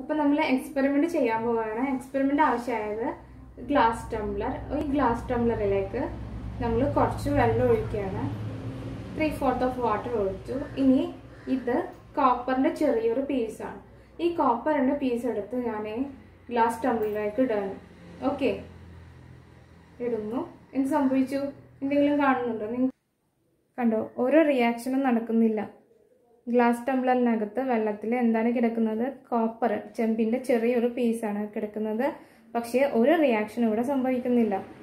അപ്പൊ നമ്മൾ എക്സ്പെരിമെന്റ് ചെയ്യാൻ പോവുകയാണ് എക്സ്പെരിമെന്റ് ആവശ്യമായത് ഗ്ലാസ് ടംബ്ലർ ഈ ഗ്ലാസ് ടംബ്ലറിലേക്ക് നമ്മൾ കുറച്ച് വെള്ളം ഒഴിക്കുകയാണ് ത്രീ ഫോർത്ത് ഓഫ് വാട്ടർ ഒഴിച്ചു ഇനി ഇത് കോപ്പറിന്റെ ചെറിയൊരു പീസാണ് ഈ കോപ്പറിന്റെ പീസ് എടുത്ത് ഞാൻ ഗ്ലാസ് ടംബ്ലറിലേക്ക് ഇടുകയാണ് ഓക്കെ ഇടുന്നു എന്ത് സംഭവിച്ചു എന്തെങ്കിലും കാണുന്നുണ്ടോ നിങ്ങൾ കണ്ടോ ഓരോ റിയാക്ഷനും നടക്കുന്നില്ല ഗ്ലാസ് ടംബ്ലറിനകത്ത് വെള്ളത്തിൽ എന്താണ് കിടക്കുന്നത് കോപ്പർ ചെമ്പിന്റെ ചെറിയൊരു പീസാണ് കിടക്കുന്നത് പക്ഷേ ഒരു റിയാക്ഷൻ ഇവിടെ സംഭവിക്കുന്നില്ല